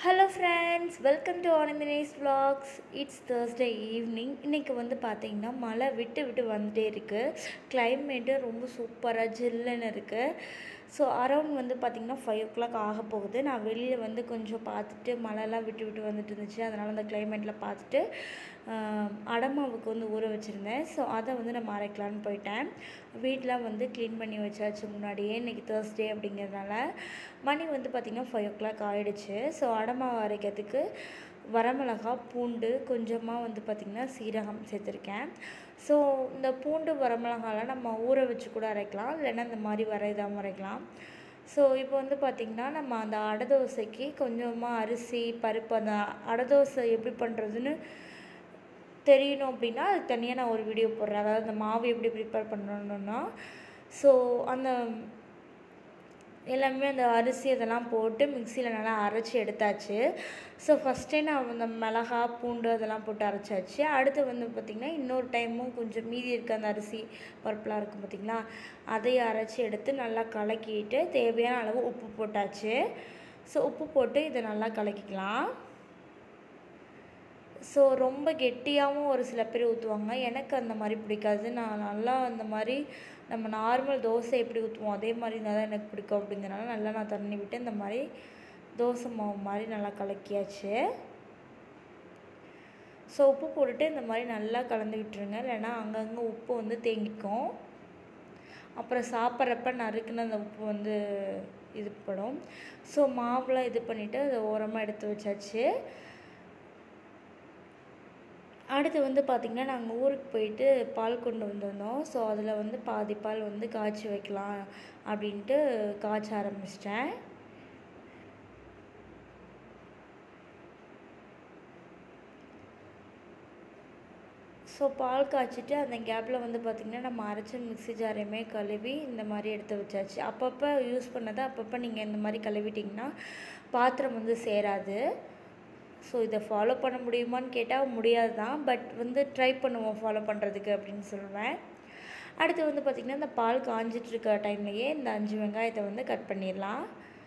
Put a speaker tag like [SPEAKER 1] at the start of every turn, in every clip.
[SPEAKER 1] hello friends welcome to Anandhini's vlogs it's Thursday evening இன்றைக்கி வந்து பார்த்தீங்கன்னா மழை விட்டு விட்டு வந்துட்டே இருக்குது கிளைமேட்டு ரொம்ப சூப்பராக ஜில்லுன்னு இருக்குது ஸோ அரௌண்ட் வந்து பார்த்திங்கன்னா ஃபைவ் ஓ கிளாக் ஆக போகுது நான் வெளியில் வந்து கொஞ்சம் பார்த்துட்டு மழைலாம் விட்டு விட்டு வந்துட்டு இருந்துச்சு அதனால் அந்த கிளைமேட்டில் பார்த்துட்டு ஆஹ், அடமாவுக்கு வந்து ஊற வச்சுருந்தேன் ஸோ அதை வந்து நான் அரைக்கலான்னு போயிட்டேன் வீட்டில் வந்து க்ளீன் பண்ணி வச்சாச்சு முன்னாடியே இன்றைக்கி Thursday அப்படிங்கிறதுனால மணி வந்து பார்த்திங்கன்னா ஃபைவ் ஓ கிளாக் ஆகிடுச்சு ஸோ அடமாவை அரைக்கிறதுக்கு வரமிளகா பூண்டு கொஞ்சமாக வந்து பார்த்திங்கன்னா சீரகம் சேர்த்துருக்கேன் ஸோ இந்த பூண்டு வரமிளகாலாம் நம்ம ஊற வச்சு கூட அரைக்கலாம் இல்லைன்னா இந்த மாதிரி வர இதாகவும் அரைக்கலாம் ஸோ இப்போ வந்து பார்த்திங்கன்னா நம்ம அந்த அடை தோசைக்கு கொஞ்சமாக அரிசி பருப்பு அந்த அடை தோசை எப்படி பண்ணுறதுன்னு தெரியணும் அப்படின்னா அது தனியாக நான் ஒரு வீடியோ போடுறேன் அதாவது அந்த மாவு எப்படி ப்ரிப்பேர் பண்ணணும்னா ஸோ அந்த எல்லாமே அந்த அரிசி அதெல்லாம் போட்டு மிக்சியில் நல்லா அரைச்சி எடுத்தாச்சு ஸோ ஃபஸ்ட்டே நான் அந்த மிளகா பூண்டு அதெல்லாம் போட்டு அரைச்சாச்சு அடுத்து வந்து பார்த்திங்கன்னா இன்னொரு டைமும் கொஞ்சம் மீதி இருக்க அந்த அரிசி பருப்புலாம் இருக்கும் பார்த்திங்களா அதையும் அரைச்சி எடுத்து நல்லா கலக்கிட்டு தேவையான அளவு உப்பு போட்டாச்சு ஸோ உப்பு போட்டு இதை நல்லா கலக்கிக்கலாம் ஸோ ரொம்ப கெட்டியாகவும் ஒரு சில பேர் ஊற்றுவாங்க எனக்கு அந்த மாதிரி பிடிக்காது நான் நல்லா அந்த மாதிரி நம்ம நார்மல் தோசை எப்படி ஊற்றுவோம் அதே மாதிரி இருந்தால் தான் எனக்கு பிடிக்கும் அப்படிங்கிறனால நல்லா நான் தண்ணி விட்டு இந்த மாதிரி தோசை மாவு மாதிரி நல்லா கலக்கியாச்சு ஸோ உப்பு போட்டுட்டு இந்த மாதிரி நல்லா கலந்து விட்டுருங்க இல்லைன்னா அங்கங்கே உப்பு வந்து தேங்கிக்கும் அப்புறம் சாப்பிட்றப்ப நறுக்குன்னு அந்த உப்பு வந்து இது படும் ஸோ மாவுலாம் இது பண்ணிவிட்டு அதை ஓரமாக எடுத்து வச்சாச்சு அடுத்து வந்து பார்த்திங்கன்னா நாங்கள் ஊருக்கு போயிட்டு பால் கொண்டு வந்திருந்தோம் ஸோ அதில் வந்து பாதி பால் வந்து காய்ச்சி வைக்கலாம் அப்படின்ட்டு காய்ச்ச ஆரம்பிச்சிட்டேன் ஸோ பால் காய்ச்சிட்டு அந்த கேப்பில் வந்து பார்த்திங்கன்னா நம்ம அரைச்ச மிக்ஸி ஜாரையுமே கழுவி இந்த மாதிரி எடுத்து வச்சாச்சு அப்பப்போ யூஸ் பண்ணதை அப்பப்போ நீங்கள் இந்த மாதிரி கழுவிட்டிங்கன்னா பாத்திரம் வந்து சேராது ஸோ இதை ஃபாலோ பண்ண முடியுமான்னு கேட்டால் முடியாது தான் பட் வந்து ட்ரை பண்ணுவோம் ஃபாலோ பண்ணுறதுக்கு அப்படின்னு சொல்லுவேன் அடுத்து வந்து பார்த்திங்கன்னா இந்த பால் காஞ்சிட்டு இருக்க டைம்லையே இந்த அஞ்சு வெங்காயத்தை வந்து கட் பண்ணிடலாம்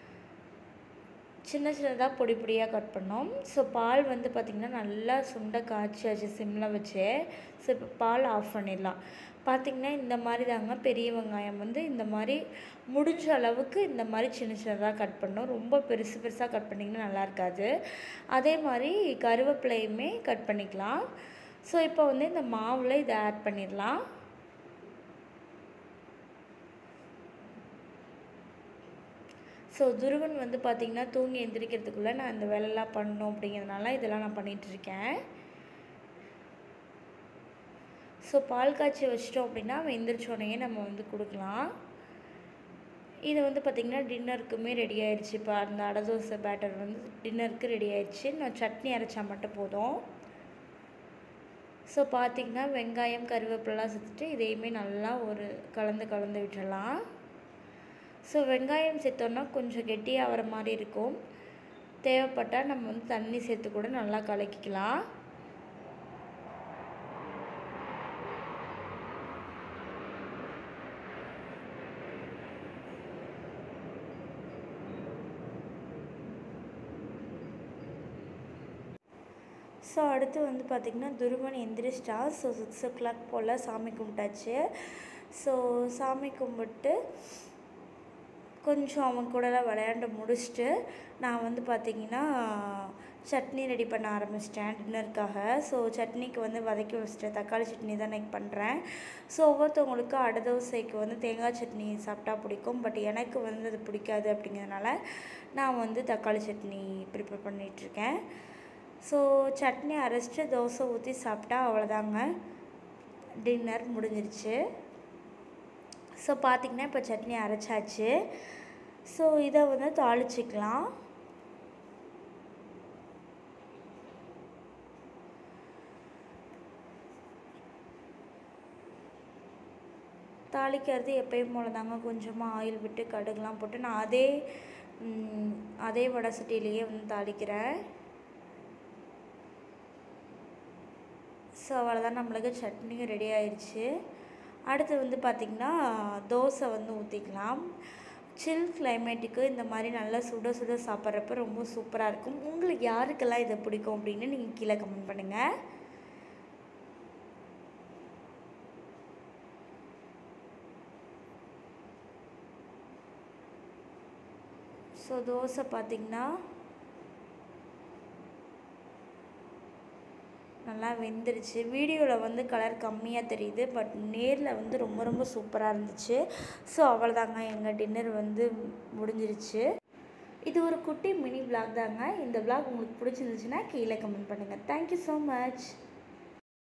[SPEAKER 1] சின்ன சின்னதாக பொடி பொடியாக கட் பண்ணோம் ஸோ பால் வந்து பார்த்திங்கன்னா நல்லா சுண்டை காய்ச்சியாச்சு சிம்மில் வச்சு ஸோ இப்போ பால் ஆஃப் பண்ணிடலாம் பார்த்திங்கன்னா இந்த மாதிரி தாங்க பெரிய வெங்காயம் வந்து இந்த மாதிரி முடிஞ்ச அளவுக்கு இந்த மாதிரி சின்ன சின்னதாக கட் பண்ணணும் ரொம்ப பெருசு பெருசாக கட் பண்ணிங்கன்னா நல்லா இருக்காது அதே மாதிரி கருவேப்பிலையுமே கட் பண்ணிக்கலாம் ஸோ இப்போ வந்து இந்த மாவில் இதை ஆட் பண்ணிடலாம் ஸோ துருவன் வந்து பார்த்திங்கன்னா தூங்கி எந்திரிக்கிறதுக்குள்ளே நான் இந்த வேலையெல்லாம் பண்ணணும் அப்படிங்கிறதுனால இதெல்லாம் நான் பண்ணிகிட்ருக்கேன் ஸோ பால் காய்ச்சி வச்சிட்டோம் அப்படின்னா அவன் எந்திரிச்சோடனே நம்ம வந்து கொடுக்கலாம் இது வந்து பார்த்திங்கன்னா டின்னருக்குமே ரெடி ஆயிடுச்சு இப்போ அந்த அடை தோசை பேட்டர் வந்து டின்னருக்கு ரெடி ஆயிடுச்சு நான் சட்னி அரைச்சா மட்டும் போதும் ஸோ பார்த்திங்கன்னா வெங்காயம் கருவேப்பிலாம் சேர்த்துட்டு இதையுமே நல்லா ஒரு கலந்து கலந்து விட்டுறலாம் ஸோ வெங்காயம் சேர்த்தோன்னா கொஞ்சம் கெட்டியாக வர மாதிரி இருக்கும் தேவைப்பட்டால் நம்ம வந்து தண்ணி சேர்த்து கூட நல்லா கலக்கிக்கலாம் ஸோ அடுத்து வந்து பார்த்திங்கன்னா துருவன் எந்திரிச்சிட்டா ஸோ சிக்ஸ் ஓ கிளாக் போல் சாமி கும்பிட்டாச்சு ஸோ சாமி கும்பிட்டு கொஞ்சம் அவன் கூடலாம் விளையாண்டு முடிச்சுட்டு நான் வந்து பார்த்திங்கன்னா சட்னி ரெடி பண்ண ஆரம்பிச்சிட்டேன் டின்னருக்காக ஸோ சட்னிக்கு வந்து வதக்கி வச்சிட்டேன் தக்காளி சட்னி தான் எனக்கு பண்ணுறேன் ஸோ ஒவ்வொருத்தவங்களுக்கு அடை தோசைக்கு வந்து தேங்காய் சட்னி சாப்பிட்டா பிடிக்கும் பட் எனக்கு வந்து அது பிடிக்காது அப்படிங்கிறதுனால நான் வந்து தக்காளி சட்னி ப்ரிப்பேர் பண்ணிகிட்ருக்கேன் ஸோ சட்னி அரைச்சிட்டு தோசை ஊற்றி சாப்பிட்டா அவ்வளோதாங்க டின்னர் முடிஞ்சிருச்சு ஸோ பார்த்திங்கன்னா இப்போ சட்னி அரைச்சாச்சு ஸோ இதை வந்து தாளிச்சிக்கலாம் தாளிக்கிறது எப்பயும் போல தாங்க கொஞ்சமாக ஆயில் விட்டு கடுகுலாம் போட்டு நான் அதே ம், அதே வடை சட்டியிலேயே வந்து தாளிக்கிறேன் ஸோ அவ்வளோதான் நம்மளுக்கு சட்னியும் ரெடி ஆயிடுச்சு அடுத்து வந்து பார்த்திங்கன்னா தோசை வந்து ஊற்றிக்கலாம் சில் கிளைமேட்டுக்கு இந்த மாதிரி நல்லா சுட சுட சாப்பிட்றப்ப ரொம்ப சூப்பராக இருக்கும் உங்களுக்கு யாருக்கெல்லாம் இதை பிடிக்கும் அப்படின்னு நீங்கள் கீழே கமெண்ட் பண்ணுங்கள் ஸோ தோசை பார்த்திங்கன்னா நல்லா வெந்துருச்சு வீடியோவில் வந்து கலர் கம்மியாக தெரியுது பட் நேரில் வந்து ரொம்ப ரொம்ப சூப்பராக இருந்துச்சு ஸோ அவ்வளோதாங்க எங்கள் டின்னர் வந்து முடிஞ்சிருச்சு இது ஒரு குட்டி மினி vlog தாங்க இந்த vlog உங்களுக்கு பிடிச்சிருந்துச்சுன்னா கீழே கமெண்ட் பண்ணுங்கள் தேங்க்யூ ஸோ மச்